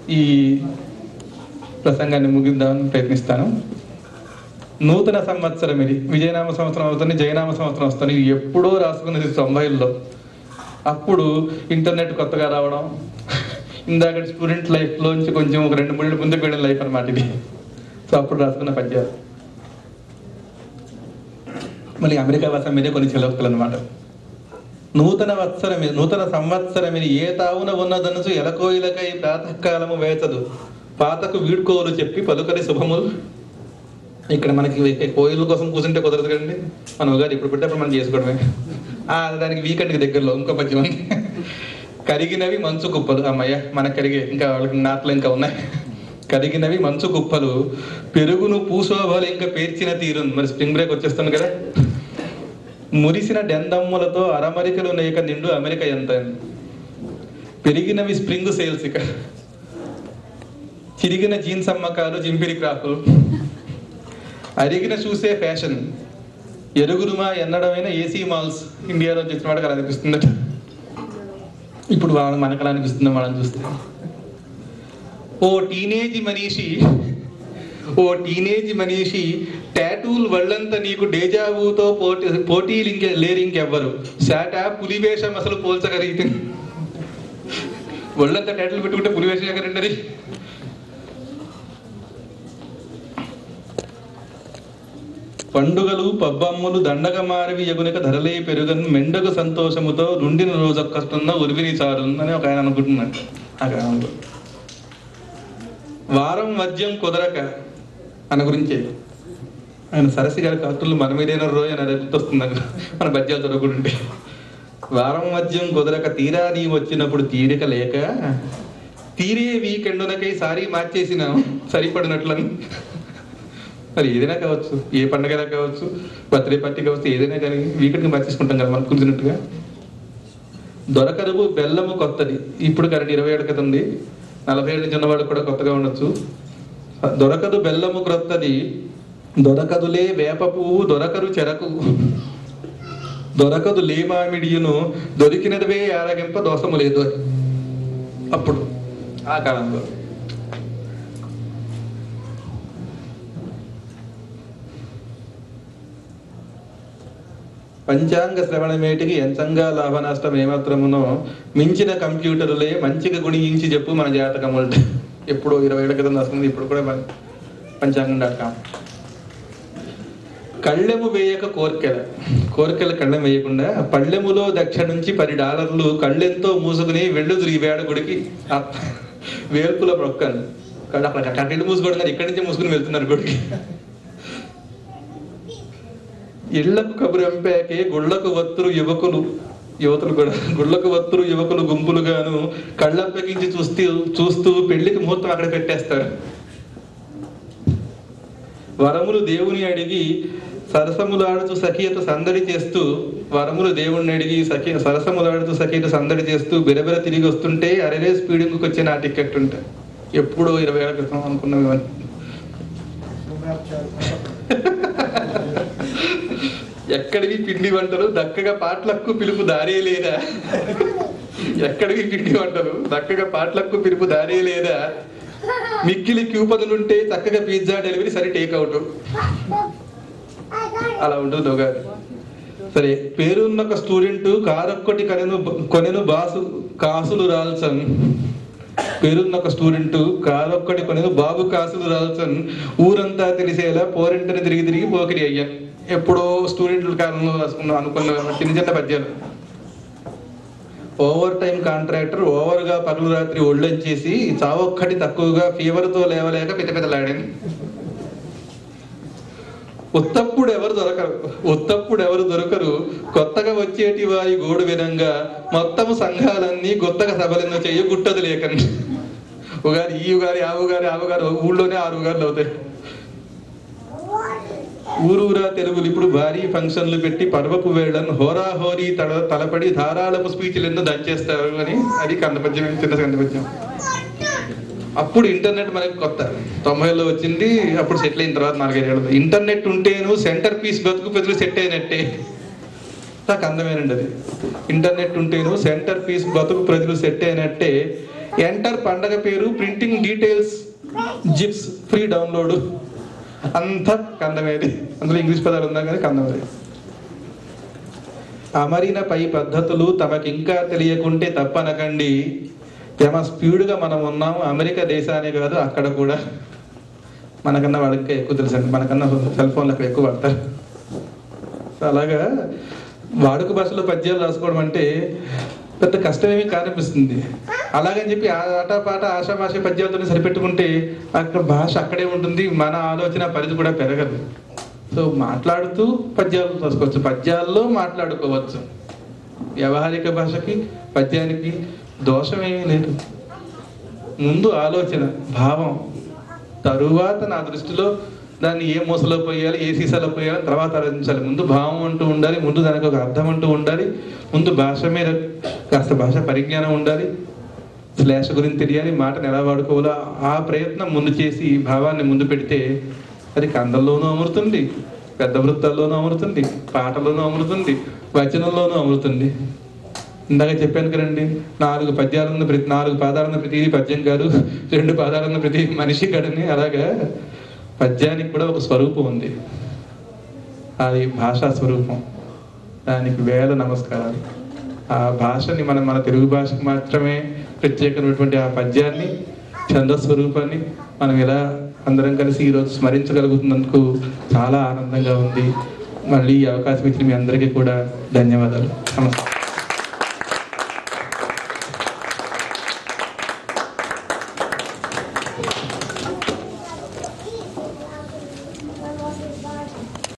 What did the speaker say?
ఈ ప్రసంగాన్ని ముగిద్దామని ప్రయత్నిస్తాను నూతన సంవత్సరం ఇది విజయనామ సంవత్సరం అవుతుంది జయనామ సంవత్సరం వస్తుంది ఇది ఎప్పుడో రాసుకున్నది తొంభైల్లో అప్పుడు ఇంటర్నెట్ కొత్తగా రావడం ఇందాక స్టూడెంట్ లైఫ్లోంచి కొంచెం ఒక రెండు మూడు ముందుకు వెళ్ళిన లైఫ్ అన్నమాట ఇది సో అప్పుడు రాసుకున్న పద్యాలు మళ్ళీ అమెరికా వాసం మీదే కొన్ని చెలవకలు అనమాట నూతన వత్సరమి నూతన సంవత్సరమిని ఏ తావున ఉన్నదనుసు ఎలకోయిలకై ప్రాతకాలము వేచదు పాతకు వీడ్కోలు చెప్పి పలుకరి శుభములు ఇక్కడ మనకి కోయిల కోసం కూర్చుంటే కుదరదు కదండి మన ఉగాది ఇప్పుడు పెట్టే మనం చేసుకోవడమే ఆ దానికి వీకెండ్కి దగ్గరలో ఇంకో పద్యం ఉంది కరిగినవి మంచు కుప్పలు అమ్మయ్య మనకు కరిగే ఇంకా వాళ్ళకి నాట్లు ఇంకా ఉన్నాయి కరిగినవి మంచు కుప్పలు పెరుగును పూసోభాలు ఇంకా పేర్చిన తీరు మరి స్ప్రింగ్ బ్రేక్ వచ్చేస్తుంది కదా మురిసిన డెందమ్ములతో అరమరికలు నేక నిండు అమెరికా ఎంత పెరిగినవి స్ప్రింగ్ సేల్స్ ఇక చిరిగిన జీన్స్ అమ్మకాలు జింపిరి క్రాఫ్లు అరిగిన చూసే ఫ్యాషన్ ఎరుగురుమా ఎన్నడమైన ఏసీ మాల్స్ ఇండియాలో చేసిన వాడికి అలా అనిపిస్తుందట ఇప్పుడు వాళ్ళ మనకు అలా అనిపిస్తుంది మనం చూస్తే ఓ టీనేజ్ మనీషి ఓ టీనేజ్ మనీషి టాటూలు వళ్ళంతా నీకు డేజావుతో పోటీ పోటీలు ఇంకే లేరు ఇంకెవ్వరు శాటా పులివేషం అసలు పోల్చగలిగితే ఒళ్ళంతా టాటూలు పెట్టుకుంటే పులివేషం ఎక్కడండి అది పండుగలు పబ్బమ్ములు దండగ మారివి ఎగునిక ధరలే పెరుగను మెండగు సంతోషముతో నుండిన రోజొక్కస్తున్న ఉరివిని చారు అని ఒక ఆయన అనుకుంటున్నాడు ఆ కాలంలో వారం మద్యం కుదరక ఆయన గురించే ఆయన సరసి గారి కర్తులు మన మీదైన రోజు అని గుర్తొస్తుంది నాకు మన పద్యాలు చదువుకుంటుంటే వారం మద్యం కుదరక తీరా నీ వచ్చినప్పుడు తీరిక లేక తీరే వీకెండునకై సారీ మార్చేసినాం సరిపడినట్లని మరి ఏదైనా కావచ్చు ఏ పండగైనా కావచ్చు బర్త్డే పార్టీ కావచ్చు ఏదైనా కానీ వీకెండ్కి మార్చేసుకుంటాం కదా మనకు కుదిరినట్టుగా దొరకరువు బెల్లము కొత్తది ఇప్పుడు కరెంట్ ఇరవై ఏడు క్రితం ఉంది నలభై ఏడు నుంచి ఉన్నవాడు కూడా కొత్తగా ఉండొచ్చు దొరకదు బెల్లము క్రొత్తది దొరకదులే వేప పువ్వు దొరకరు చెరకు దొరకదు లేమామిడియును దొరికినదివే ఆరగింప దోషము లేదు అని. అప్పుడు ఆ కాలంలో పంచాంగ శ్రవణమేటికి ఎంతంగా లాభ నష్టం ఏమాత్రమునో మించిన కంప్యూటర్లే మంచిగా గుణించి చెప్పు మన జాతకములు ఎప్పుడో ఇరవై ఏళ్ళ క్రితం రాసుకుంది ఇప్పుడు కూడా పం- పంచాంగం డాట్ కామ్ కళ్ళెము వేయక కోర్కెల కోర్కెల కళ్ళెం వేయకుండా పళ్ళెములో దక్ష నుంచి పది డాలర్లు కళ్ళెంతో మూసుకుని వెళ్ళుదురు ఈ వేడ గుడికి ఆ వేల్పుల మొక్కను కళ్ళు అక్కడ కళ్ళు మూసుకోవడం కానీ ఇక్కడి నుంచి మూసుకుని వెళ్తున్నారు గుడికి ఇళ్లకు కబురంపాకే గుళ్ళకు వత్తురు యువకులు యువతులు కూడా గుళ్ళకు వత్తురు యువకులు గుంపులుగాను కళ్ళప్పగించి చూస్తూ చూస్తూ పెళ్లికి ముహూర్తం అక్కడ పెట్టేస్తారు వరములు దేవుని అడిగి సరసములాడుతూ సఖియత సందడి చేస్తూ వరములు దేవుణ్ణి అడిగి సఖి సరసములాడుతూ సఖియత సందడి చేస్తూ బిరబిర తిరిగి వస్తుంటే అరరే స్పీడింగ్కి వచ్చే నా టికెట్ ఉంటాయి ఎప్పుడో ఇరవై ఏళ్ళ క్రితం అనుకున్నాం ఇవన్నీ ఎక్కడివి పిండి వంటలు దక్కగా పాటలకు పిలుపు దారే లేదా ఎక్కడివి పిండి వంటలు దక్కగా పాటలకు పిలుపు దారే లేదా మిక్కిలి క్యూ పదులుంటే చక్కగా పిజ్జా డెలివరీ సరే టేక్అవుట్ అలా ఉంటుంది ఒక సరే పేరున్న ఒక స్టూడెంట్ కారొక్కటి కనెను కొనెను బాసు కాసులు రాల్సన్ పేరున్న ఒక స్టూడెంట్ కారొక్కటి కొనెను బాబు కాసులు రాల్సన్ ఊరంతా తెలిసేలా పోరెంటని తిరిగి తిరిగి పోకిరి అయ్యా ఎప్పుడో స్టూడెంట్ల కాలంలో రాసుకున్నాం అనుకున్న చిన్న చిన్న పద్యాలు ఓవర్ టైం కాంట్రాక్టర్ ఓవర్ గా పగలు రాత్రి ఒళ్ళొంచేసి చావొక్కటి తక్కువగా ఫీవర్ తో లేవలేక పిత పితలాడని ఉత్తప్పుడు ఎవరు దొరకరు ఉత్తప్పుడు ఎవరు దొరకరు కొత్తగా వచ్చేటి వారి గోడు వినంగా మొత్తము సంఘాలన్నీ కొత్తగా సభలను చెయ్యి గుట్టదు లేకని ఉగాది ఈ ఉగాది ఆ ఉగాది ఆ ఉగాది ఊళ్ళోనే ఆరు ఉగాదులు అవుతాయి ఊరూరా తెలుగులు ఇప్పుడు భారీ ఫంక్షన్లు పెట్టి పర్వపు వేళను హోరాహోరీ తల తలపడి ధారాళపు స్పీచ్లు ఎన్నో దంచేస్తారు అని అది కందపద్యం చిన్న కందపద్యం అప్పుడు ఇంటర్నెట్ మనకి కొత్త తొంభైలో వచ్చింది అప్పుడు సెటిల్ అయిన తర్వాత నాలుగైదు ఇంటర్నెట్ ఉంటేను సెంటర్ పీస్ బతుకు పెద్దలు సెట్ అయినట్టే నాకు అందమేనండి అది ఇంటర్నెట్ ఉంటేను సెంటర్ పీస్ బతుకు ప్రజలు సెట్ అయినట్టే ఎంటర్ పండగ పేరు printing details zips free download అంతా కందమేది అందులో ఇంగ్లీష్ పదాలు ఉన్నా కానీ కందమేది అమరిన పై పద్ధతులు తమకింకా తెలియకుంటే తప్పనకండి యమ స్పీడ్గా మనం ఉన్నాం అమెరికా దేశానే కాదు అక్కడ కూడా మనకన్నా వాళ్ళకి ఎక్కువ తెలుసండి మనకన్నా సెల్ ఫోన్లు అక్కడ ఎక్కువ వాడతారు సో అలాగా వాడుక భాషలో పద్యాలు రాసుకోవడం అంటే పెద్ద కష్టమేమీ కానిపిస్తుంది అలాగని చెప్పి ఆ ఆట పాట ఆషామాష పద్యాలతో సరిపెట్టుకుంటే అక్కడ భాష అక్కడే ఉంటుంది మన ఆలోచన పరిధి కూడా పెరగదు సో మాట్లాడుతూ పద్యాలు రాసుకోవచ్చు పద్యాల్లో మాట్లాడుకోవచ్చు వ్యవహారిక భాషకి పద్యానికి దోషమేమీ లేదు ముందు ఆలోచన భావం తరువాత నా దృష్టిలో దాన్ని ఏ మూసలో పోయాలి ఏ సీసాలో పోయాలి తర్వాత ఆలోచించాలి ముందు భావం అంటూ ఉండాలి ముందు దానికి ఒక అర్థం అంటూ ఉండాలి ముందు భాష మీద కాస్త భాష పరిజ్ఞానం ఉండాలి శ్లేష గురించి తెలియాలి మాటను ఎలా వాడుకోవాలో ఆ ప్రయత్నం ముందు చేసి ఈ భావాన్ని ముందు పెడితే అది కందల్లోనూ అమరుతుంది పెద్ద వృత్తాల్లోనూ అమరుతుంది పాటలోనూ అమరుతుంది వచనంలోనూ అమరుతుంది ఇందాక చెప్పాను కదండి నాలుగు పద్యాలున్న ప్రతి నాలుగు పాదాలున్న ప్రతి పద్యం కాదు రెండు పాదాలున్న ప్రతి మనిషి కాడని అలాగా పద్యానికి కూడా ఒక స్వరూపం ఉంది అది భాషా స్వరూపం దానికి వేల నమస్కారాలు ఆ భాషని మనం మన తెలుగు భాషకు మాత్రమే ప్రత్యేకమైనటువంటి ఆ పద్యాన్ని ఛందస్వరూపాన్ని మనం ఇలా అందరం కలిసి ఈరోజు స్మరించగలుగుతున్నందుకు చాలా ఆనందంగా ఉంది మళ్ళీ ఈ అవకాశం ఇచ్చిన మీ అందరికీ కూడా ధన్యవాదాలు నమస్తే